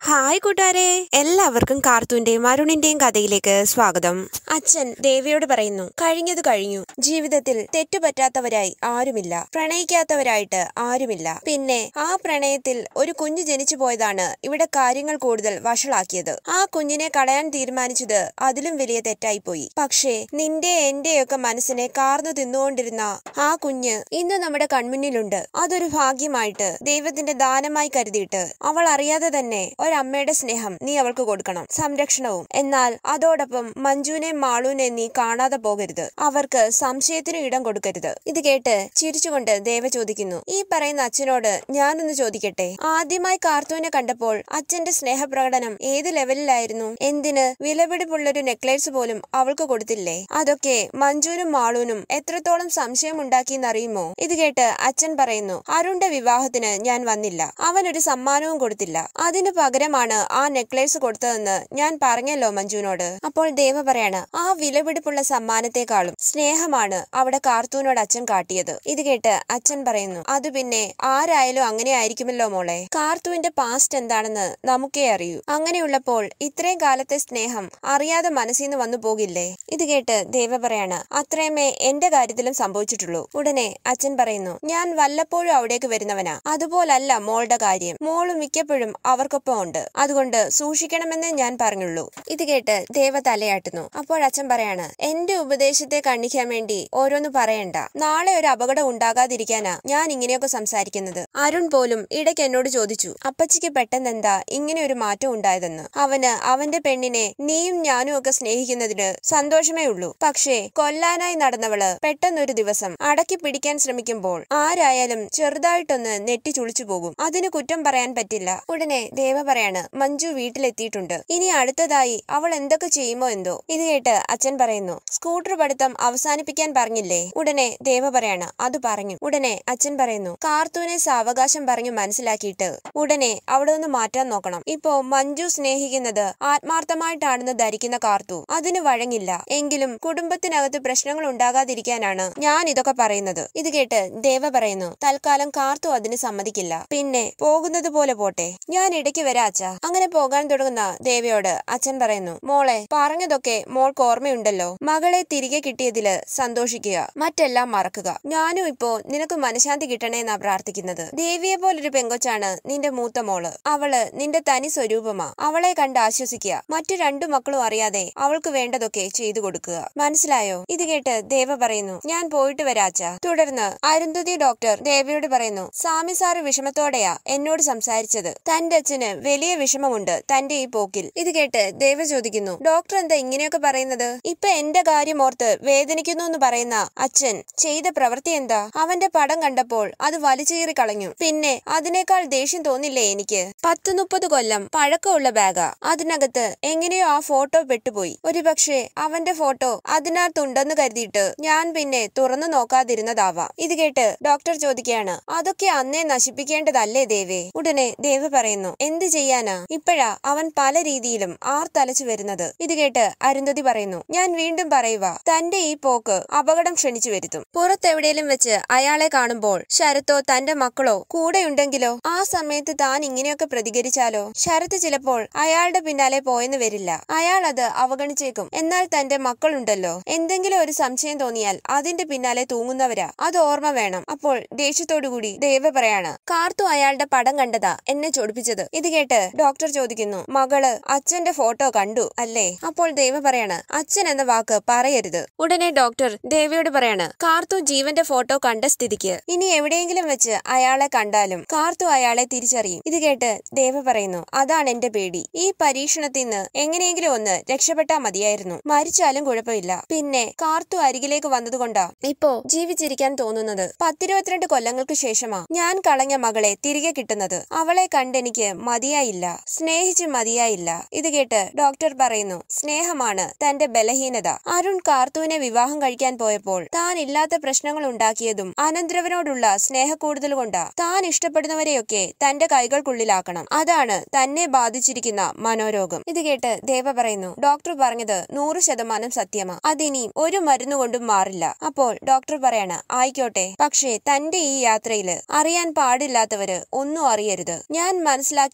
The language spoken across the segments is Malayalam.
ഹായ് കൂട്ടുകാരെ എല്ലാവർക്കും കാർത്തൂന്റെയും അരുണിന്റെയും കഥയിലേക്ക് സ്വാഗതം അച്ഛൻ ദേവിയോട് പറയുന്നു കഴിഞ്ഞത് കഴിഞ്ഞു ജീവിതത്തിൽ തെറ്റുപറ്റാത്തവരായി ആരുമില്ല പ്രണയിക്കാത്തവരായിട്ട് ആരുമില്ല പിന്നെ ആ പ്രണയത്തിൽ ഒരു കുഞ്ഞ് ജനിച്ചു പോയതാണ് ഇവിടെ കാര്യങ്ങൾ കൂടുതൽ വഷളാക്കിയത് ആ കുഞ്ഞിനെ കളയാൻ തീരുമാനിച്ചത് അതിലും വലിയ തെറ്റായിപ്പോയി പക്ഷേ നിന്റെ എന്റെയൊക്കെ മനസ്സിനെ കാർന്നു തിന്നുകൊണ്ടിരുന്ന ആ കുഞ്ഞ് ഇന്ന് നമ്മുടെ കൺമുന്നിലുണ്ട് അതൊരു ഭാഗ്യമായിട്ട് ദൈവത്തിന്റെ ദാനമായി കരുതിയിട്ട് അവൾ അറിയാതെ തന്നെ ഒരമ്മയുടെ സ്നേഹം നീ അവൾക്ക് കൊടുക്കണം സംരക്ഷണവും എന്നാൽ അതോടൊപ്പം മഞ്ജുവിനെ മാളുവിനെ നീ കാണാതെ പോകരുത് അവർക്ക് സംശയത്തിനും ഇടം കൊടുക്കരുത് ഇത് കേട്ട് ചിരിച്ചുകൊണ്ട് ദേവ ചോദിക്കുന്നു ഈ പറയുന്ന അച്ഛനോട് ഞാനൊന്ന് ചോദിക്കട്ടെ ആദ്യമായി കാർത്തൂനെ കണ്ടപ്പോൾ അച്ഛന്റെ സ്നേഹപ്രകടനം ഏത് ലെവലിലായിരുന്നു എന്തിന് വിലപിടിപ്പുള്ളൊരു നെക്ലേസ് പോലും അവൾക്ക് കൊടുത്തില്ലേ അതൊക്കെ മഞ്ജുവിനും മാളൂനും എത്രത്തോളം സംശയം ഉണ്ടാക്കിയെന്നറിയുമോ ഇത് കേട്ട് അച്ഛൻ പറയുന്നു അരുണിന്റെ വിവാഹത്തിന് ഞാൻ വന്നില്ല അവൻ ഒരു സമ്മാനവും കൊടുത്തില്ല അതിനു പകരമാണ് ആ നെക്ലേസ് കൊടുത്തതെന്ന് ഞാൻ പറഞ്ഞല്ലോ മഞ്ജുവിനോട് അപ്പോൾ ദേവ പറയാണ് ആ വിലപിടിപ്പുള്ള സമ്മാനത്തെക്കാളും സ്നേഹമാണ് അവിടെ കാർത്തൂനോട് അച്ഛൻ കാട്ടിയത് ഇത് കേട്ട് അച്ഛൻ പറയുന്നു അത് പിന്നെ ആരായാലും അങ്ങനെ ആയിരിക്കുമല്ലോ മോളെ കാർത്തൂവിന്റെ പാസ്റ്റ് എന്താണെന്ന് നമുക്കേ അറിയൂ അങ്ങനെയുള്ളപ്പോൾ ഇത്രയും കാലത്തെ സ്നേഹം അറിയാതെ മനസ്സിൽ നിന്ന് വന്നു പോകില്ലേ ഇത് കേട്ട് ദേവ പറയാണ് അത്രയുമേ എന്റെ കാര്യത്തിലും സംഭവിച്ചിട്ടുള്ളൂ ഉടനെ അച്ഛൻ പറയുന്നു ഞാൻ വല്ലപ്പോഴും അവിടേക്ക് വരുന്നവനാ അതുപോലല്ല മോളുടെ കാര്യം മോള് മിക്കപ്പോഴും അവർക്കൊപ്പം ഉണ്ട് അതുകൊണ്ട് സൂക്ഷിക്കണമെന്നേ ഞാൻ പറഞ്ഞുള്ളൂ ഇത് കേട്ട് ദേവ തലയാട്ടുന്നു അപ്പോൾ അച്ഛൻ പറയാണ് എന്റെ ഉപദേശത്തെ കണ്ണിക്കാൻ വേണ്ടി ഓരോന്ന് പറയണ്ട നാളെ ഒരു അപകടം ഉണ്ടാകാതിരിക്കാനാ ഞാൻ ഇങ്ങനെയൊക്കെ സംസാരിക്കുന്നത് അരുൺ പോലും ഇടയ്ക്ക് എന്നോട് ചോദിച്ചു അപ്പച്ചിക്ക് പെട്ടെന്ന് എന്താ ഇങ്ങനെ ഒരു മാറ്റം ഉണ്ടായതെന്ന് അവന് അവന്റെ പെണ്ണിനെ നീയും ഞാനും ഒക്കെ സ്നേഹിക്കുന്നതിന് സന്തോഷമേ ഉള്ളൂ പക്ഷേ കൊല്ലാനായി നടന്നവള് പെട്ടെന്നൊരു ദിവസം അടക്കി പിടിക്കാൻ ശ്രമിക്കുമ്പോൾ ആരായാലും ചെറുതായിട്ടൊന്ന് നെറ്റി ചുളിച്ചു പോകും അതിന് കുറ്റം പറയാൻ പറ്റില്ല ഉടനെ ദേവ പറയാണ് മഞ്ജു വീട്ടിലെത്തിയിട്ടുണ്ട് ഇനി അടുത്തതായി അവൾ എന്തൊക്കെ ചെയ്യുമോ എന്തോ ഇത് കേട്ട് അച്ഛൻ പറയുന്നു സ്കൂട്ടർ പഠിത്തം അവസാനിപ്പിക്കാൻ പറഞ്ഞില്ലേ ഉടനെ ദേവ പറയാണ് അത് പറഞ്ഞു ഉടനെ അച്ഛൻ പറയുന്നു കാർത്തൂനെ സാവകാശം പറഞ്ഞു മനസ്സിലാക്കിയിട്ട് ഉടനെ അവിടെ നിന്ന് മാറ്റാൻ നോക്കണം ഇപ്പോ മഞ്ജു സ്നേഹിക്കുന്നത് ആത്മാർത്ഥമായിട്ടാണെന്ന് ധരിക്കുന്ന കാർത്തു അതിന് വഴങ്ങില്ല എങ്കിലും കുടുംബത്തിനകത്ത് പ്രശ്നങ്ങൾ ഉണ്ടാകാതിരിക്കാനാണ് ഞാൻ ഇതൊക്കെ പറയുന്നത് ഇത് കേട്ട് ദേവ പറയുന്നു തൽക്കാലം കാർത്തു അതിന് സമ്മതിക്കില്ല പിന്നെ പോകുന്നത് പോലെ പോട്ടെ ഞാൻ ഇടയ്ക്ക് വരാ അച്ഛ അങ്ങനെ പോകാൻ തുടങ്ങുന്ന ദേവയോട് അച്ഛൻ പറയുന്നു മോളെ പറഞ്ഞതൊക്കെ മോൾക്ക് ഓർമ്മയുണ്ടല്ലോ മകളെ തിരികെ കിട്ടിയതില് സന്തോഷിക്കുക മറ്റെല്ലാം മറക്കുക ഞാനും ഇപ്പോ നിനക്ക് മനഃശാന്തി കിട്ടണേന്നാ പ്രാർത്ഥിക്കുന്നത് ദേവിയെ പോലൊരു പെങ്കൊച്ചാണ് നിന്റെ മൂത്ത മോള് അവള് നിന്റെ തനി സ്വരൂപമാ അവളെ കണ്ട് ആശ്വസിക്കുക മറ്റു രണ്ടു മക്കളും അറിയാതെ അവൾക്ക് വേണ്ടതൊക്കെ ചെയ്തു കൊടുക്കുക മനസ്സിലായോ ഇത് കേട്ട് ദേവ പറയുന്നു ഞാൻ പോയിട്ട് വരാച്ച തുടർന്ന് അരുന്ധതി ഡോക്ടർ ദേവയോട് പറയുന്നു സ്വാമി സാറ് വിഷമത്തോടെയാ എന്നോട് സംസാരിച്ചത് തന്റെ അച്ഛന് വലിയ വിഷമമുണ്ട് തന്റെ ഈ പോക്കിൽ ഇത് കേട്ട് ദേവ ചോദിക്കുന്നു ഡോക്ടർ എന്താ ഇങ്ങനെയൊക്കെ പറയുന്നത് ഇപ്പൊ എന്റെ കാര്യം ഓർത്ത് വേദനിക്കുന്നു എന്ന് പറയുന്ന അച്ഛൻ ചെയ്ത പ്രവൃത്തി എന്താ അവന്റെ പടം കണ്ടപ്പോൾ അത് വലിച്ചീറി കളഞ്ഞു പിന്നെ അതിനേക്കാൾ ദേഷ്യം തോന്നില്ലേ എനിക്ക് പത്ത് മുപ്പത് കൊല്ലം പഴക്കമുള്ള ബാഗാ അതിനകത്ത് എങ്ങനെയോ ആ ഫോട്ടോ പെട്ടുപോയി ഒരുപക്ഷെ അവന്റെ ഫോട്ടോ അതിനകത്തുണ്ടെന്ന് കരുതിയിട്ട് ഞാൻ പിന്നെ തുറന്നു നോക്കാതിരുന്നതാവാം ഇത് കേട്ട് ഡോക്ടർ ചോദിക്കുകയാണ് അതൊക്കെ അന്നേ നശിപ്പിക്കേണ്ടതല്ലേ ദേവേ ഉടനെ ദേവ് പറയുന്നു എന്ത് ചെയ്യാനാ ഇപ്പോഴാ അവൻ പല രീതിയിലും ആർത്തലച്ചു വരുന്നത് ഇത് കേട്ട് അരുന്ധതി പറയുന്നു ഞാൻ വീണ്ടും പറയുക തന്റെ ഈ പോക്ക് അപകടം ക്ഷണിച്ചു വരുത്തും പുറത്തെവിടെയും വെച്ച് അയാളെ കാണുമ്പോൾ ശരത്തോ തന്റെ മക്കളോ കൂടെയുണ്ടെങ്കിലോ ആ സമയത്ത് താൻ ഇങ്ങനെയൊക്കെ പ്രതികരിച്ചാലോ ശരത്ത് ചിലപ്പോൾ അയാളുടെ പിന്നാലെ പോയെന്ന് വരില്ല അയാൾ അത് അവഗണിച്ചേക്കും എന്നാൽ തന്റെ മക്കളുണ്ടല്ലോ എന്തെങ്കിലും ഒരു സംശയം തോന്നിയാൽ അതിന്റെ പിന്നാലെ തൂങ്ങുന്നവരാ അത് ഓർമ്മ വേണം അപ്പോൾ ദേഷ്യത്തോടുകൂടി ദേവ പറയാണ് കാർത്തു അയാളുടെ പടം കണ്ടതാ എന്നെ ചൊടിപ്പിച്ചത് ഇത് കേട്ട് ഡോക്ടർ ചോദിക്കുന്നു മകള് അച്ഛന്റെ ഫോട്ടോ കണ്ടു അല്ലേ അപ്പോൾ ദേവ പറയാണ് അച്ഛൻ എന്ന വാക്ക് പറയരുത് ഉടനെ ഡോക്ടർ ദേവയോട് പറയാണ് കാർത്തു ജീവന്റെ ഫോട്ടോ കണ്ട സ്ഥിതിക്ക് ഇനി എവിടെയെങ്കിലും വെച്ച് അയാളെ കണ്ടാലും കാർത്തു അയാളെ തിരിച്ചറിയും ഇത് കേട്ട് ദേവ പറയുന്നു അതാണ് എന്റെ പേടി ഈ പരീക്ഷണത്തിൽ നിന്ന് എങ്ങനെയെങ്കിലും ഒന്ന് രക്ഷപ്പെട്ടാ മതിയായിരുന്നു മരിച്ചാലും കുഴപ്പമില്ല പിന്നെ കാർത്തു അരികിലേക്ക് വന്നതുകൊണ്ടാ ഇപ്പോ ജീവിച്ചിരിക്കാൻ തോന്നുന്നത് പത്തിരുപത്തിരണ്ട് കൊല്ലങ്ങൾക്ക് ശേഷമാ ഞാൻ കളഞ്ഞ മകളെ തിരികെ കിട്ടുന്നത് അവളെ കണ്ടെനിക്ക് മതിയായില്ല സ്നേഹിച്ച് മതിയായില്ല ഇത് കേട്ട് ഡോക്ടർ പറയുന്നു സ്നേഹമാണ് തന്റെ ബലഹീനത അരുൺ കാർത്തുവിനെ വിവാഹം കഴിക്കാൻ പോയപ്പോൾ താൻ ഇല്ലാത്ത പ്രശ്നങ്ങൾ ഉണ്ടാക്കിയതും അനന്തരവനോടുള്ള സ്നേഹക്കൂടുതൽ കൊണ്ടാ താൻ ഇഷ്ടപ്പെടുന്നവരെയൊക്കെ തന്റെ കൈകൾക്കുള്ളിലാക്കണം അതാണ് തന്നെ ബാധിച്ചിരിക്കുന്ന മനോരോഗം ഇത് കേട്ട് ദേവ പറയുന്നു ഡോക്ടർ പറഞ്ഞത് നൂറ് ശതമാനം സത്യമാ അതിനി ഒരു മരുന്ന് കൊണ്ടും മാറില്ല അപ്പോൾ ഡോക്ടർ പറയാണ് ആയിക്കോട്ടെ പക്ഷേ തന്റെ ഈ യാത്രയില് അറിയാൻ പാടില്ലാത്തവര് ഒന്നും അറിയരുത് ഞാൻ മനസ്സിലാക്കിയിടത്തോളം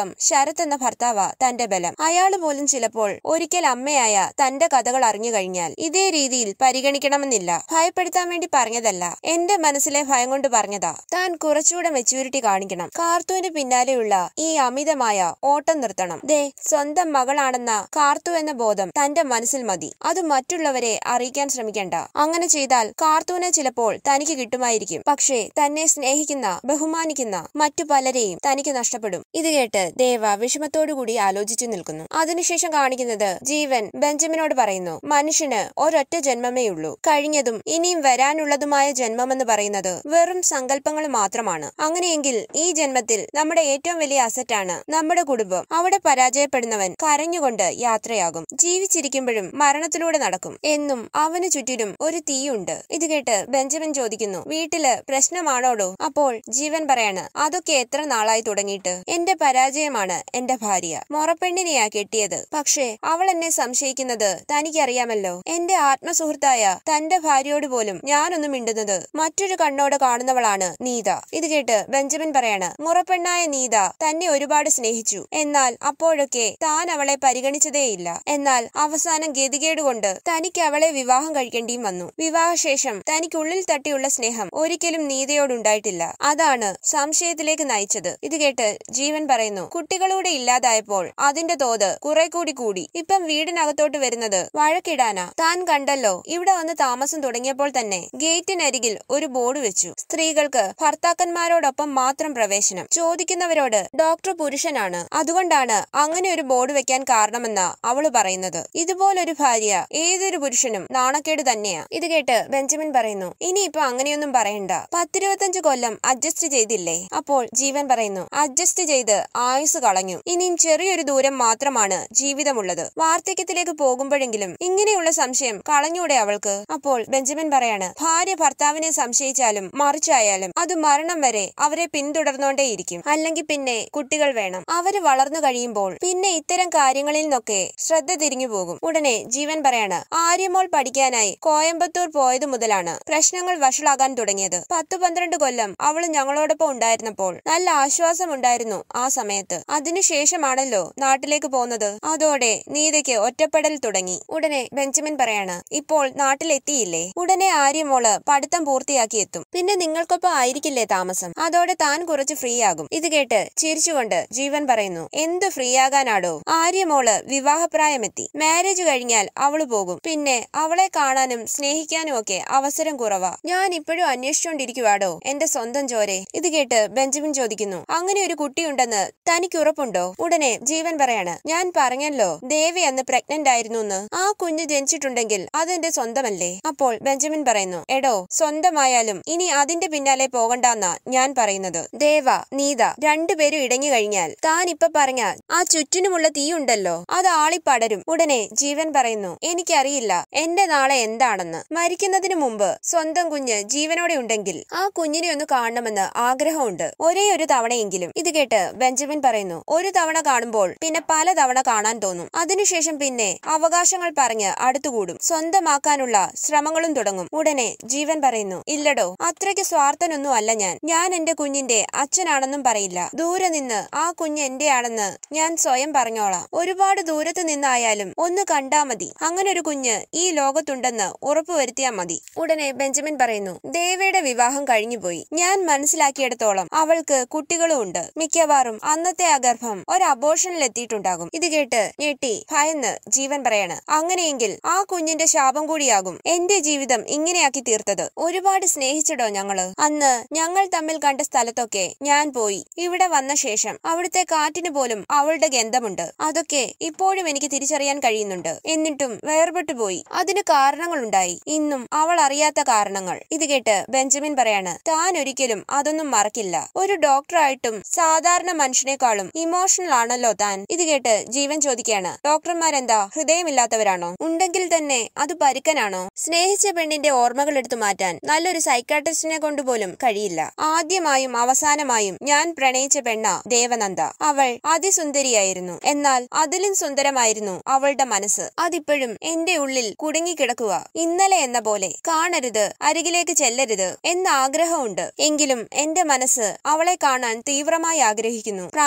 വർഷത്തോളം ശരത് എന്ന ഭർത്താവ തന്റെ ബലം അയാൾ പോലും ചിലപ്പോൾ ഒരിക്കൽ അമ്മയായ തന്റെ കഥകൾ അറിഞ്ഞു കഴിഞ്ഞാൽ ഇതേ രീതിയിൽ പരിഗണിക്കണമെന്നില്ല ഭയപ്പെടുത്താൻ വേണ്ടി പറഞ്ഞതല്ല എന്റെ മനസ്സിലെ ഭയം കൊണ്ട് പറഞ്ഞതാ താൻ കുറച്ചുകൂടെ മെച്യൂരിറ്റി കാണിക്കണം കാർത്തുവിന് പിന്നാലെയുള്ള ഈ അമിതമായ ഓട്ടം നിർത്തണം ദേ സ്വന്തം മകളാണെന്ന കാർത്തു എന്ന ബോധം തന്റെ മനസ്സിൽ മതി അത് മറ്റുള്ളവരെ അറിയിക്കാൻ ശ്രമിക്കണ്ട അങ്ങനെ ചെയ്താൽ കാർത്തുവിനെ ചിലപ്പോൾ തനിക്ക് കിട്ടുമായിരിക്കും പക്ഷേ തന്നെ സ്നേഹിക്കുന്ന ബഹുമാനിക്കുന്ന മറ്റു പലരെയും തനിക്ക് നഷ്ടപ്പെടും ഇത് കേട്ട് ദേവ വിഷമത്തോടുകൂടി ആലോചിച്ചു നിൽക്കുന്നു അതിനുശേഷം കാണിക്കുന്നത് ജീവൻ ബെഞ്ചമിനോട് പറയുന്നു മനുഷ്യന് ഒരൊറ്റ ജന്മമേ ഉള്ളൂ കഴിഞ്ഞതും ഇനിയും വരാനുള്ളതുമായ ജന്മമെന്ന് പറയുന്നത് വെറും സങ്കല്പങ്ങൾ മാത്രമാണ് അങ്ങനെയെങ്കിൽ ഈ ജന്മത്തിൽ നമ്മുടെ ഏറ്റവും വലിയ അസറ്റാണ് നമ്മുടെ കുടുംബം അവിടെ പരാജയപ്പെടുന്നവൻ കരഞ്ഞുകൊണ്ട് യാത്രയാകും ജീവിച്ചിരിക്കുമ്പോഴും മരണത്തിലൂടെ നടക്കും എന്നും അവന് ചുറ്റിലും ഒരു തീയുണ്ട് ഇത് കേട്ട് ബെഞ്ചമിൻ ചോദിക്കുന്നു വീട്ടില് പ്രശ്നമാണോടോ അപ്പോൾ ജീവൻ പറയാണ് അതൊക്കെ എത്ര നാളായി തുടങ്ങിയിട്ട് എന്റെ പരാജയമാണ് എന്റെ ഭാര്യ മൊറപ്പെണ്ണിനെയാ കെട്ടിയത് പക്ഷേ അവൾ എന്നെ സംശയിക്കുന്നത് തനിക്കറിയാമല്ലോ എന്റെ ആത്മസുഹൃത്തായ തന്റെ ഭാര്യയോട് പോലും ഞാനൊന്നും മിണ്ടുന്നത് മറ്റൊരു കണ്ണോടെ കാണുന്നവളാണ് നീത ഇത് കേട്ട് ബെഞ്ചമിൻ പറയാണ് മുറപ്പെണ്ണായ നീത തന്നെ ഒരുപാട് സ്നേഹിച്ചു എന്നാൽ അപ്പോഴൊക്കെ താൻ അവളെ പരിഗണിച്ചതേയില്ല എന്നാൽ അവസാനം ഗതികേട് കൊണ്ട് തനിക്ക് അവളെ വിവാഹം കഴിക്കേണ്ടിയും വന്നു വിവാഹശേഷം തനിക്കുള്ളിൽ തട്ടിയുള്ള സ്നേഹം ഒരിക്കലും നീതയോടുണ്ടായിട്ടില്ല അതാണ് സംശയത്തിലേക്ക് നയിച്ചത് ഇത് കേട്ട് ജീവൻ പറയുന്നു കുട്ടികളൂടെ ഇല്ലാതായപ്പോൾ അതിന്റെ തോത് കുറെ കൂടി കൂടി ഇപ്പം വീടിനകത്തോട്ട് വരുന്നത് വഴക്കിടാനാ താൻ കണ്ടല്ലോ ഇവിടെ വന്ന് താമസം തുടങ്ങിയപ്പോൾ തന്നെ ഗേറ്റിനരികിൽ ഒരു ബോർഡ് വെച്ചു സ്ത്രീകൾക്ക് ഭർത്താക്കന്മാരോടൊപ്പം മാത്രം പ്രവേശനം ചോദിക്കുന്നവരോട് ഡോക്ടർ പുരുഷനാണ് അതുകൊണ്ടാണ് അങ്ങനെ ഒരു ബോർഡ് വെക്കാൻ കാരണമെന്ന അവള് പറയുന്നത് ഇതുപോലൊരു ഭാര്യ ഏതൊരു പുരുഷനും നാണക്കേട് തന്നെയാ ഇത് കേട്ട് ബെഞ്ചമിൻ പറയുന്നു ഇനിയിപ്പോ അങ്ങനെയൊന്നും പറയണ്ട പത്തിരുപത്തഞ്ച് കൊല്ലം അഡ്ജസ്റ്റ് ചെയ്തില്ലേ അപ്പോൾ ജീവൻ പറയുന്നു അഡ്ജസ്റ്റ് ചെയ്ത് ആയുസ് കളഞ്ഞു ഇനിയും ചെറിയൊരു ദൂരം മാത്രമാണ് ജീവിതമുള്ളത് വാർദ്ധക്യത്തിലേക്ക് പോകുമ്പോഴെങ്കിലും ഇങ്ങനെയുള്ള സംശയം കളഞ്ഞൂടെ അവൾക്ക് അപ്പോൾ ബെഞ്ചമിൻ പറയാണ് ഭാര്യ ഭർത്താവിനെ സംശയിച്ചാലും മറിച്ചായാലും അത് മരണം വരെ അവരെ പിന്തുടർന്നോണ്ടേയിരിക്കും അല്ലെങ്കിൽ പിന്നെ കുട്ടികൾ വേണം അവര് വളർന്നു കഴിയുമ്പോൾ പിന്നെ ഇത്തരം കാര്യങ്ങളിൽ നിന്നൊക്കെ ശ്രദ്ധ തിരിഞ്ഞു പോകും ഉടനെ ജീവൻ പറയാണ് ആര്യമോൾ പഠിക്കാനായി കോയമ്പത്തൂർ പോയത് മുതലാണ് പ്രശ്നങ്ങൾ വഷളാകാൻ തുടങ്ങിയത് പത്തു പന്ത്രണ്ട് കൊല്ലം അവൾ ഞങ്ങളോടൊപ്പം ഉണ്ടായിരുന്നപ്പോൾ നല്ല ആശ്വാസമുണ്ടായിരുന്നു ആ സമയത്ത് അതിനുശേഷമാണല്ലോ നാട്ടിലേക്ക് പോകുന്നത് അതോടെ നീതയ്ക്ക് ഒറ്റപ്പെടൽ തുടങ്ങി ഉടനെ ബെഞ്ചമിൻ പറയാണ് ഇപ്പോൾ നാട്ടിലെത്തിയില്ലേ ഉടനെ ആര്യമോള് പഠിത്തം പൂർത്തിയാക്കി എത്തും പിന്നെ നിങ്ങൾക്കൊപ്പം ആയിരിക്കില്ലേ താമസം അതോടെ താൻ കുറച്ച് ഫ്രീ ആകും ഇത് കേട്ട് ചിരിച്ചുകൊണ്ട് ജീവൻ പറയുന്നു എന്ത് ഫ്രീ ആകാനാടോ ആര്യമോള് വിവാഹപ്രായമെത്തി മാരേജ് കഴിഞ്ഞാൽ അവള് പോകും പിന്നെ അവളെ കാണാനും സ്നേഹിക്കാനും ഒക്കെ അവസരം കുറവാ ഞാൻ ഇപ്പോഴും അന്വേഷിച്ചുകൊണ്ടിരിക്കുവാടോ എന്റെ സ്വന്തം ചോരെ ഇത് കേട്ട് ബെഞ്ചമിൻ ചോദിക്കുന്നു അങ്ങനെ ഒരു കുട്ടിയുണ്ടെന്ന് തനിക്ക് ഉറപ്പുണ്ടോ ഉടനെ ജീവൻ പറയാണ് ഞാൻ പറഞ്ഞല്ലോ ദേവി അന്ന് പ്രഗ്നന്റ് ആയിരുന്നു എന്ന് ആ കുഞ്ഞ് ജനിച്ചിട്ടുണ്ടെങ്കിൽ അതെന്റെ സ്വന്തമല്ലേ അപ്പോൾ ബെഞ്ചമിൻ പറയുന്നു എടോ സ്വന്തമായാലും ഇനി അതിന്റെ പിന്നാലെ പോകണ്ടെന്നാ ഞാൻ പറയുന്നത് ദേവ നീത രണ്ടുപേരും ഇടഞ്ഞു കഴിഞ്ഞാൽ താൻ ഇപ്പൊ പറഞ്ഞ ആ ചുറ്റിനുമുള്ള തീയുണ്ടല്ലോ അത് ആളിപ്പടരും ഉടനെ ജീവൻ പറയുന്നു എനിക്കറിയില്ല എന്റെ നാളെ എന്താണെന്ന് മരിക്കുന്നതിന് മുമ്പ് സ്വന്തം കുഞ്ഞ് ജീവനോടെ ഉണ്ടെങ്കിൽ ആ കുഞ്ഞിനെ ഒന്ന് കാണണമെന്ന് ആഗ്രഹമുണ്ട് ഒരേ ഒരു തവണയെങ്കിലും ഇത് കേട്ട് ബെഞ്ചമിൻ പറയുന്നു ഒരു തവണ കാണുമ്പോൾ പിന്നെ പല തവണ കാണാൻ തോന്നും അതിനുശേഷം പിന്നെ അവകാശങ്ങൾ പറഞ്ഞ് അടുത്തുകൂടും സ്വന്തമാക്കാനുള്ള ശ്രമങ്ങളും തുടങ്ങും ഉടനെ ജീവൻ പറയുന്നു ഇല്ലടോ അത്രയ്ക്ക് സ്വാർത്ഥനൊന്നും അല്ല ഞാൻ ഞാൻ എന്റെ കുഞ്ഞിന്റെ അച്ഛനാണെന്നും പറയില്ല ദൂരെ നിന്ന് ആ കുഞ്ഞ് എന്റെ ആണെന്ന് ഞാൻ സ്വയം പറഞ്ഞോളാം ഒരുപാട് ദൂരത്ത് നിന്നായാലും ഒന്ന് കണ്ടാ മതി അങ്ങനെ ഒരു കുഞ്ഞ് ഈ ലോകത്തുണ്ടെന്ന് ഉറപ്പുവരുത്തിയാ മതി ഉടനെ ബെഞ്ചമിൻ പറയുന്നു ദേവയുടെ വിവാഹം കഴിഞ്ഞുപോയി ഞാൻ മനസ്സിലാക്കിയിടത്തോളം അവൾക്ക് കുട്ടികളും ഉണ്ട് മിക്കവാറും അന്നത്തെ ആ ഗർഭം ഒരു അബോഷനിൽ എത്തിയിട്ടുണ്ടാകും ഇത് കേട്ട് ഞെട്ടി ഭയന്ന് ജീവൻ പറയാണ് അങ്ങനെയെങ്കിൽ ആ കുഞ്ഞിന്റെ ശാപം കൂടിയാകും എന്റെ ജീവിതം ഇങ്ങനെയാക്കി തീർത്തത് ഒരുപാട് സ്നേഹിച്ചിടോ ഞങ്ങള് അന്ന് ഞങ്ങൾ തമ്മിൽ കണ്ട സ്ഥലത്തൊക്കെ ഞാൻ പോയി ഇവിടെ വന്ന ശേഷം അവിടുത്തെ കാറ്റിന് പോലും അവളുടെ ഗന്ധമുണ്ട് അതൊക്കെ ഇപ്പോഴും എനിക്ക് തിരിച്ചറിയാൻ കഴിയുന്നുണ്ട് എന്നിട്ടും വേർപെട്ടു പോയി അതിന് കാരണങ്ങളുണ്ടായി ഇന്നും അവൾ അറിയാത്ത കാരണങ്ങൾ ഇത് കേട്ട് ബെഞ്ചമിൻ പറയാണ് താൻ ഒരിക്കലും അതൊന്നും മറക്കില്ല ഒരു ഡോക്ടറായിട്ടും സാധാരണ മനുഷ്യനേക്കാളും ഇമോഷണൽ ആണല്ലോ താൻ ഇത് കേട്ട് ജീവൻ ചോദിക്കുകയാണ് ഡോക്ടർമാരെന്താ ഹൃദയമില്ലാത്തവരാണോ ഉണ്ടെങ്കിൽ തന്നെ അത് പരുക്കനാണോ സ്നേഹിച്ച പെണ്ണിന്റെ ഓർമ്മകൾ എടുത്തു മാറ്റാൻ നല്ലൊരു സൈക്കാട്രിസ്റ്റിനെ കൊണ്ടുപോലും കഴിയില്ല ആദ്യമായും അവസാനമായും ഞാൻ പ്രണയിച്ച പെണ്ണ ദേവനന്ദ അവൾ അതിസുന്ദരിയായിരുന്നു എന്നാൽ അതിലും സുന്ദരമായിരുന്നു അവളുടെ മനസ്സ് അതിപ്പോഴും എന്റെ ഉള്ളിൽ കുടുങ്ങിക്കിടക്കുക ഇന്നലെ എന്ന പോലെ കാണരുത് അരികിലേക്ക് ചെല്ലരുത് എന്ന ആഗ്രഹമുണ്ട് എങ്കിലും എന്റെ മനസ്സ് അവളെ കാണാൻ തീവ്രമായി ആഗ്രഹിക്കുന്നു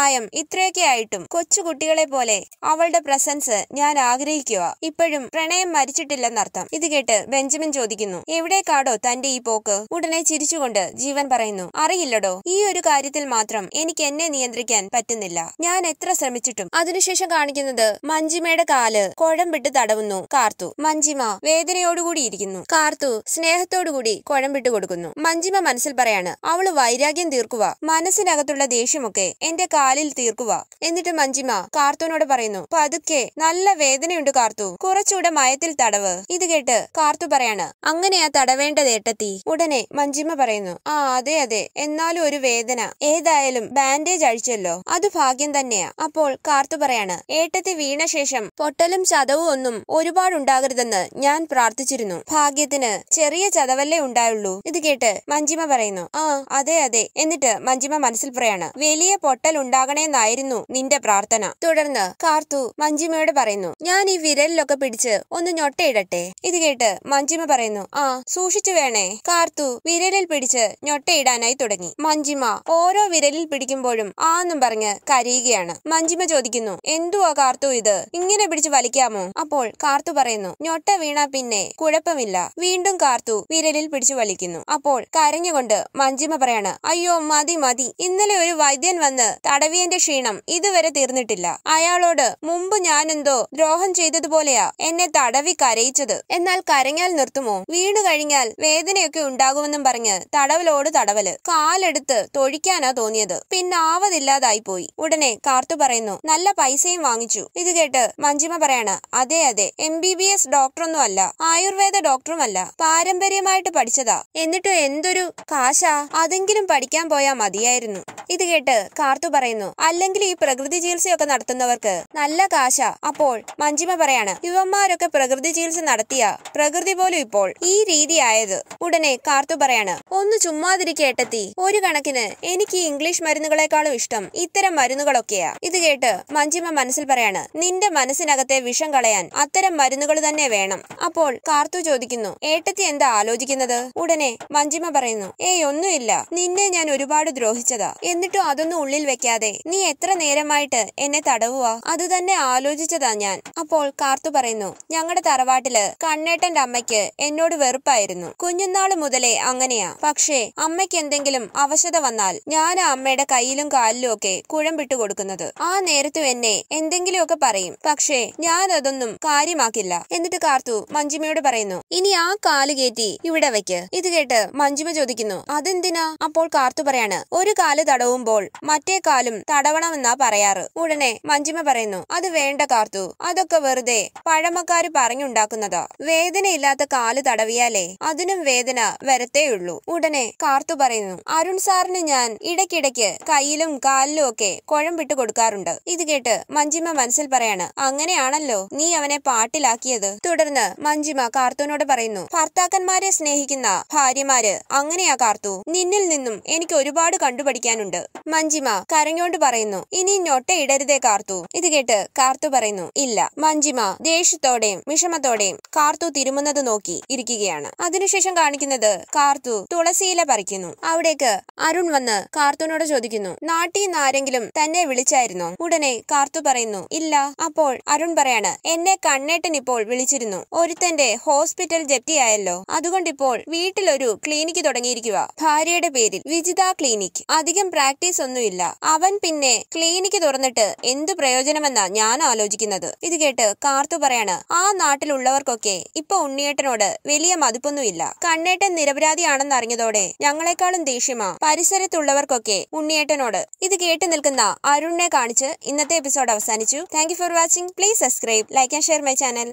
പ്രായം ഇത്രയൊക്കെ ആയിട്ടും കൊച്ചു കുട്ടികളെ പോലെ അവളുടെ പ്രസൻസ് ഞാൻ ആഗ്രഹിക്കുക ഇപ്പോഴും പ്രണയം മരിച്ചിട്ടില്ലെന്നർത്ഥം ഇത് കേട്ട് ബെഞ്ചമിൻ ചോദിക്കുന്നു എവിടേക്കാടോ തന്റെ ഈ പോക്ക് ഉടനെ ചിരിച്ചുകൊണ്ട് ജീവൻ പറയുന്നു അറിയില്ലടോ ഈ ഒരു കാര്യത്തിൽ മാത്രം എനിക്ക് എന്നെ നിയന്ത്രിക്കാൻ പറ്റുന്നില്ല ഞാൻ എത്ര ശ്രമിച്ചിട്ടും അതിനുശേഷം കാണിക്കുന്നത് മഞ്ജിമയുടെ കാല് കുഴമ്പിട്ട് തടവുന്നു കാർത്തു മഞ്ജിമ വേദനയോടുകൂടി ഇരിക്കുന്നു കാർത്തു സ്നേഹത്തോടുകൂടി കുഴമ്പിട്ട് കൊടുക്കുന്നു മഞ്ജിമ മനസ്സിൽ പറയാണ് അവള് വൈരാഗ്യം തീർക്കുക മനസ്സിനകത്തുള്ള ദേഷ്യമൊക്കെ എന്റെ കാലിൽ തീർക്കുക എന്നിട്ട് മഞ്ജിമ കാർത്തുവിനോട് പറയുന്നു പതുക്കെ നല്ല വേദനയുണ്ട് കാർത്തു കുറച്ചുകൂടെ മയത്തിൽ തടവ് ഇത് കേട്ട് കാർത്തു പറയാണ് അങ്ങനെയാ തടവേണ്ടത് ഏട്ടത്തി ഉടനെ മഞ്ജിമ പറയുന്നു ആ അതെ അതെ എന്നാലും ഒരു വേദന ഏതായാലും ബാൻഡേജ് അഴിച്ചല്ലോ അത് ഭാഗ്യം തന്നെയാ അപ്പോൾ കാർത്തു പറയാണ് ഏട്ടത്തി വീണ ശേഷം പൊട്ടലും ചതവും ഒന്നും ഒരുപാടുണ്ടാകരുതെന്ന് ഞാൻ പ്രാർത്ഥിച്ചിരുന്നു ഭാഗ്യത്തിന് ചെറിയ ചതവല്ലേ ഉണ്ടായുള്ളൂ ഇത് കേട്ട് മഞ്ജിമ പറയുന്നു ആ അതെ അതെ എന്നിട്ട് മഞ്ജിമ മനസ്സിൽ പറയാണ് വലിയ പൊട്ടൽ ഉണ്ടാകണേന്നായിരുന്നു നിന്റെ പ്രാർത്ഥന തുടർന്ന് കാർത്തു മഞ്ജിമയോട് പറയുന്നു ഞാൻ ഈ വിരലിലൊക്കെ പിടിച്ച് ഒന്ന് ഞൊട്ടയിടട്ടെ ഇത് കേട്ട് മഞ്ജിമ പറയുന്നു ആ സൂക്ഷിച്ചു വേണേ കാർത്തു വിരലിൽ പിടിച്ച് ഞൊട്ടയിടാനായി തുടങ്ങി മഞ്ജിമ ഓരോ വിരലിൽ പിടിക്കുമ്പോഴും ആന്നും പറഞ്ഞ് കരയുകയാണ് മഞ്ജിമ ചോദിക്കുന്നു എന്തുവാ കാർത്തു ഇത് ഇങ്ങനെ പിടിച്ച് വലിക്കാമോ അപ്പോൾ കാർത്തു പറയുന്നു ഞൊട്ട വീണ പിന്നെ കുഴപ്പമില്ല വീണ്ടും കാർത്തു വിരലിൽ പിടിച്ചു വലിക്കുന്നു അപ്പോൾ കരഞ്ഞുകൊണ്ട് മഞ്ജിമ പറയാണ് അയ്യോ മതി മതി ഇന്നലെ ഒരു വൈദ്യൻ വന്ന് തടവിയന്റെ ക്ഷീണം ഇതുവരെ തീർന്നിട്ടില്ല അയാളോട് മുമ്പ് ഞാനെന്തോ ദ്രോഹം ചെയ്തതുപോലെയാ എന്നെ തടവി കരയിച്ചത് എന്നാൽ കരഞ്ഞാൽ നിർത്തുമോ വീണു കഴിഞ്ഞാൽ വേദനയൊക്കെ ഉണ്ടാകുമെന്നും പറഞ്ഞ് തടവലോട് തടവല് കാലെടുത്ത് തൊഴിക്കാനാ തോന്നിയത് പിന്നെ ആവതില്ലാതായി പോയി ഉടനെ കാർത്തു പറയുന്നു നല്ല പൈസയും വാങ്ങിച്ചു ഇത് കേട്ട് മഞ്ജിമ പറയാണ് അതെ അതെ എം ബി ബി എസ് ഡോക്ടറൊന്നും അല്ല ആയുർവേദ ഡോക്ടറുമല്ല പാരമ്പര്യമായിട്ട് പഠിച്ചതാ എന്നിട്ടും എന്തൊരു കാശാ അതെങ്കിലും പഠിക്കാൻ പോയാ മതിയായിരുന്നു ഇത് കേട്ട് കാർത്തു പറയുന്നു അല്ലെങ്കിൽ ഈ പ്രകൃതി ചികിത്സയൊക്കെ നടത്തുന്നവർക്ക് നല്ല കാശാ അപ്പോൾ മഞ്ജിമ പറയാണ് യുവന്മാരൊക്കെ പ്രകൃതി ചികിത്സ നടത്തിയ പ്രകൃതി പോലും ഇപ്പോൾ ഈ രീതി ആയത് ഉടനെ കാർത്തു പറയാണ് ഒന്ന് ചുമ്മാതിരിക്കേട്ടെത്തി ഒരു കണക്കിന് എനിക്ക് ഈ ഇംഗ്ലീഷ് മരുന്നുകളെക്കാളും ഇഷ്ടം ഇത്തരം മരുന്നുകളൊക്കെയാ ഇത് കേട്ട് മഞ്ജിമ മനസ്സിൽ പറയാണ് നിന്റെ മനസ്സിനകത്തെ വിഷം കളയാൻ അത്തരം മരുന്നുകൾ തന്നെ വേണം അപ്പോൾ കാർത്തു ചോദിക്കുന്നു ഏട്ടത്തി എന്താ ആലോചിക്കുന്നത് ഉടനെ മഞ്ജിമ പറയുന്നു ഏയ് ഒന്നുമില്ല നിന്നെ ഞാൻ ഒരുപാട് ദ്രോഹിച്ചതാ എന്നിട്ടും അതൊന്നും ഉള്ളിൽ വെക്കാതെ നീ എത്ര നേരമായിട്ട് എന്നെ തടവുക അത് തന്നെ ആലോചിച്ചതാ ഞാൻ അപ്പോൾ കാർത്തു പറയുന്നു ഞങ്ങളുടെ തറവാട്ടില് കണ്ണേട്ടന്റെ അമ്മയ്ക്ക് എന്നോട് വെറുപ്പായിരുന്നു കുഞ്ഞുനാള് മുതലേ അങ്ങനെയാ പക്ഷേ അമ്മയ്ക്ക് എന്തെങ്കിലും അവശത വന്നാൽ ഞാൻ ആ അമ്മയുടെ കയ്യിലും കാലിലും ഒക്കെ കുഴമ്പിട്ട് കൊടുക്കുന്നത് ആ നേരത്തും എന്നെ എന്തെങ്കിലുമൊക്കെ പറയും പക്ഷേ ഞാൻ അതൊന്നും കാര്യമാക്കില്ല എന്നിട്ട് കാർത്തു മഞ്ജിമയോട് പറയുന്നു ഇനി ആ കാല് കയറ്റി ഇവിടെ വെക്ക് ഇത് കേട്ട് മഞ്ജിമ ചോദിക്കുന്നു അതെന്തിനാ അപ്പോൾ കാർത്തു പറയാണ് ഒരു കാല് തടവുമ്പോൾ മറ്റേ കാലും തടവണമെന്നാ പറയാറ് ഉടനെ മഞ്ജിമ പറയുന്നു അത് വേണ്ട കാർത്തു അതൊക്കെ വെറുതെ പഴമക്കാര് പറഞ്ഞുണ്ടാക്കുന്നതാ വേദനയില്ലാത്ത കാല് തടവിയാലേ അതിനും വേദന വരത്തേയുള്ളൂ ഉടനെ കാർത്തു പറയുന്നു അരുൺ സാറിന് ഞാൻ ഇടയ്ക്കിടയ്ക്ക് കയ്യിലും കാലിലും ഒക്കെ കുഴമ്പിട്ട് കൊടുക്കാറുണ്ട് ഇത് കേട്ട് മഞ്ജിമ മനസ്സിൽ പറയാണ് അങ്ങനെയാണല്ലോ നീ അവനെ പാട്ടിലാക്കിയത് തുടർന്ന് മഞ്ജിമ കാർത്തുവിനോട് പറയുന്നു ഭർത്താക്കന്മാരെ സ്നേഹിക്കുന്ന ഭാര്യമാര് അങ്ങനെയാ കാർത്തു നിന്നിൽ നിന്നും എനിക്ക് ഒരുപാട് കണ്ടുപഠിക്കാനുണ്ട് മഞ്ജിമ കരഞ്ഞോണ്ട് പറയുന്നു ഇനി ഞൊട്ട ഇടരുതേ കാർത്തു ഇത് കേട്ട് കാർത്തു പറയുന്നു ഇല്ല മഞ്ജിമ ദേഷ്യത്തോടെയും വിഷമത്തോടെയും കാർത്തു തിരുമുന്നത് നോക്കി ഇരിക്കുകയാണ് അതിനുശേഷം കാണിക്കുന്നത് കാർത്തു തുളസിയില പറിക്കുന്നു അവിടേക്ക് അരുൺ വന്ന് കാർത്തുവിനോട് ചോദിക്കുന്നു നാട്ടിൽ നിന്ന് ആരെങ്കിലും തന്നെ വിളിച്ചായിരുന്നോ ഉടനെ കാർത്തു പറയുന്നു ഇല്ല അപ്പോൾ അരുൺ പറയാണ് എന്നെ കണ്ണേട്ടൻ ഇപ്പോൾ വിളിച്ചിരുന്നു ഒരുത്തന്റെ ഹോസ്പിറ്റൽ ജപ്തിയായല്ലോ അതുകൊണ്ടിപ്പോൾ വീട്ടിലൊരു ക്ലിനിക്ക് തുടങ്ങിയിരിക്കുക ഭാര്യയുടെ പേരിൽ വിജിത ക്ലിനിക് അധികം പ്രാക്ടീസ് ഒന്നുമില്ല അവൻ പിന്നെ ക്ലിനിക്ക് തുറന്നിട്ട് എന്ത് പ്രയോജനമെന്നാ ഞാൻ ആലോചിക്കുന്നത് ഇത് കേട്ട് കാർത്തു പറയാണ് ആ നാട്ടിലുള്ളവർക്കൊക്കെ ഇപ്പൊ ഉണ്ണിയേട്ടനോട് വലിയ മതിപ്പൊന്നുമില്ല കണ്ണേട്ടൻ നിരപരാധിയാണെന്ന് അറിഞ്ഞതോടെ ഞങ്ങളെക്കാളും ദേഷ്യമാ പരിസരത്തുള്ളവർക്കൊക്കെ ഉണ്ണിയേട്ടനോട് ഇത് കേട്ട് നിൽക്കുന്ന അരുണിനെ കാണിച്ച് ഇന്നത്തെ എപ്പിസോഡ് അവസാനിച്ചു thank for watching please subscribe like and share my channel